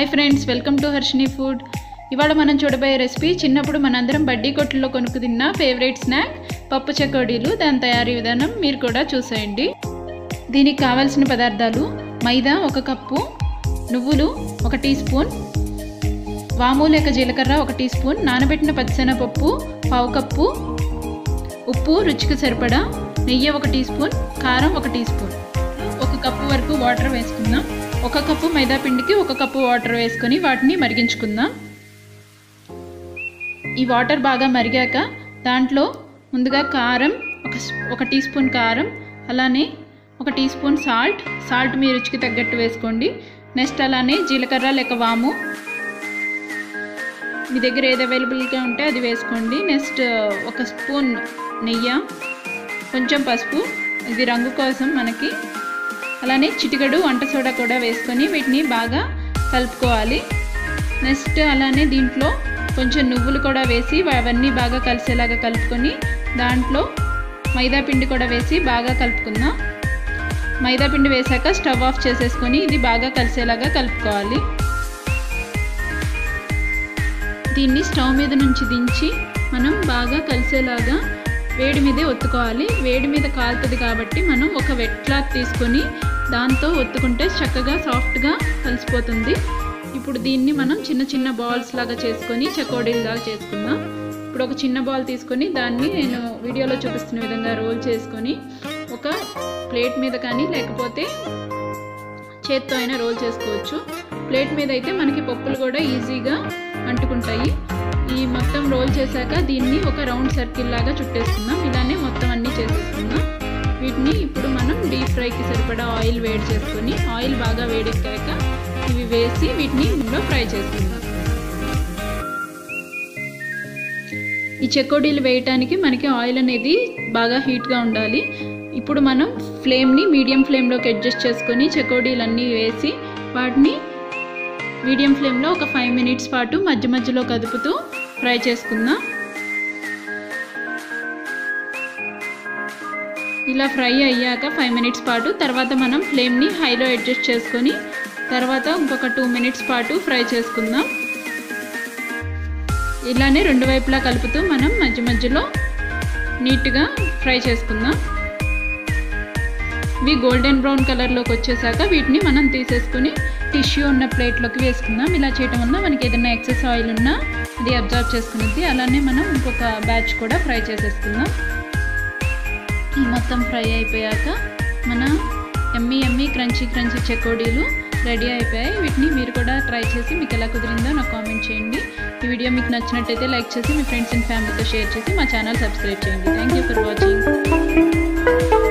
hi friends welcome to Harshini food ఇవాళ మనం చూడబోయే రెసిపీ చిన్నప్పుడు మనందరం బడ్డీ కొట్టుల్లో కొనుక్కు తిన్న ఫేవరెట్ స్నాక్ పప్పు చకోడీలు దాని తయారీ విధానం మీరు కూడా చూసేయండి దీనికి కావాల్సిన పదార్థాలు మైదా ఒక కప్పు నువ్వులు ఒక టీ స్పూన్ వాము లేక జీలకర్ర ఒక టీ స్పూన్ నానబెట్టిన పచ్చిశనగపప్పు పావు కప్పు ఉప్పు రుచికి సరిపడా నెయ్యి ఒక టీ స్పూన్ కారం ఒక టీ స్పూన్ ఒక కప్పు వరకు వాటర్ వేసుకుందాం ఒక కప్పు మైదా పిండికి ఒక కప్పు వాటర్ వేసుకొని వాటిని మరిగించుకుందాం ఈ వాటర్ బాగా మరిగాక దాంట్లో ముందుగా కారం ఒక ఒక టీ స్పూన్ కారం అలానే ఒక టీ స్పూన్ సాల్ట్ సాల్ట్ మీ రుచికి తగ్గట్టు వేసుకోండి నెక్స్ట్ అలానే జీలకర్ర లేక వాము మీ దగ్గర ఏది అవైలబుల్గా ఉంటే అది వేసుకోండి నెక్స్ట్ ఒక స్పూన్ నెయ్యి కొంచెం పసుపు ఇది రంగు కోసం మనకి అలానే చిటికడు వంట సోడా కూడా వేసుకొని వీటిని బాగా కలుపుకోవాలి నెక్స్ట్ అలానే దీంట్లో కొంచెం నువ్వులు కూడా వేసి అవన్నీ బాగా కలిసేలాగా కలుపుకొని దాంట్లో మైదా పిండి కూడా వేసి బాగా కలుపుకుందాం మైదా పిండి వేసాక స్టవ్ ఆఫ్ చేసేసుకొని ఇది బాగా కలిసేలాగా కలుపుకోవాలి దీన్ని స్టవ్ మీద నుంచి దించి మనం బాగా కలిసేలాగా వేడి మీదే ఒత్తుకోవాలి వేడి మీద కాలుతుంది కాబట్టి మనం ఒక వెట్ క్లాత్ తీసుకొని దాంతో ఒత్తుకుంటే చక్కగా సాఫ్ట్గా కలిసిపోతుంది ఇప్పుడు దీన్ని మనం చిన్న చిన్న బాల్స్ లాగా చేసుకొని చకోడీలాగా చేసుకుందాం ఇప్పుడు ఒక చిన్న బాల్ తీసుకొని దాన్ని నేను వీడియోలో చూపిస్తున్న విధంగా రోల్ చేసుకొని ఒక ప్లేట్ మీద కానీ లేకపోతే చేత్తో అయినా రోల్ చేసుకోవచ్చు ప్లేట్ మీద అయితే మనకి పప్పులు కూడా ఈజీగా అంటుకుంటాయి ఈ మొత్తం రోల్ చేశాక దీన్ని ఒక రౌండ్ సర్కిల్ లాగా చుట్టేసుకుందాం ఇలానే మొత్తం అన్నీ చేసేసుకుందాం వీటిని ఇప్పుడు మనం డీప్ ఫ్రైకి సరిపడా ఆయిల్ వేడి చేసుకొని ఆయిల్ బాగా వేడెక్కాక ఇవి వేసి వీటిని ఇందులో ఫ్రై చేసుకుందాం ఈ చెకోడీలు వేయటానికి మనకి ఆయిల్ అనేది బాగా హీట్గా ఉండాలి ఇప్పుడు మనం ఫ్లేమ్ని మీడియం ఫ్లేమ్లోకి అడ్జస్ట్ చేసుకొని చెకోడీలన్నీ వేసి వాటిని మీడియం ఫ్లేమ్లో ఒక ఫైవ్ మినిట్స్ పాటు మధ్య మధ్యలో కదుపుతూ ఫ్రై చేసుకుందాం ఇలా ఫ్రై అయ్యాక ఫైవ్ మినిట్స్ పాటు తర్వాత మనం ఫ్లేమ్ని హైలో అడ్జస్ట్ చేసుకొని తర్వాత ఇంకొక టూ మినిట్స్ పాటు ఫ్రై చేసుకుందాం ఇలానే రెండు వైపులా కలుపుతూ మనం మధ్య మధ్యలో నీట్గా ఫ్రై చేసుకుందాం ఇవి గోల్డెన్ బ్రౌన్ కలర్లోకి వచ్చేసాక వీటిని మనం తీసేసుకుని టిష్యూ ఉన్న ప్లేట్లోకి వేసుకుందాం ఇలా చేయటం వల్ల మనకి ఏదైనా ఎక్సెస్ ఆయిల్ ఉన్నా అది అబ్జర్వ్ చేసుకునేది అలానే మనం ఇంకొక బ్యాచ్ కూడా ఫ్రై చేసేసుకుందాం ఈ మొత్తం ఫ్రై అయిపోయాక మన ఎమ్మి ఎమ్మి క్రంచీ క్రంచీ చెకోడీలు రెడీ అయిపోయాయి వీటిని మీరు కూడా ట్రై చేసి మీకు ఎలా కుదిరిందో నాకు కామెంట్ చేయండి ఈ వీడియో మీకు నచ్చినట్టయితే లైక్ చేసి మీ ఫ్రెండ్స్ అండ్ ఫ్యామిలీతో షేర్ చేసి మా ఛానల్ సబ్స్క్రైబ్ చేయండి థ్యాంక్ యూ ఫర్ వాచింగ్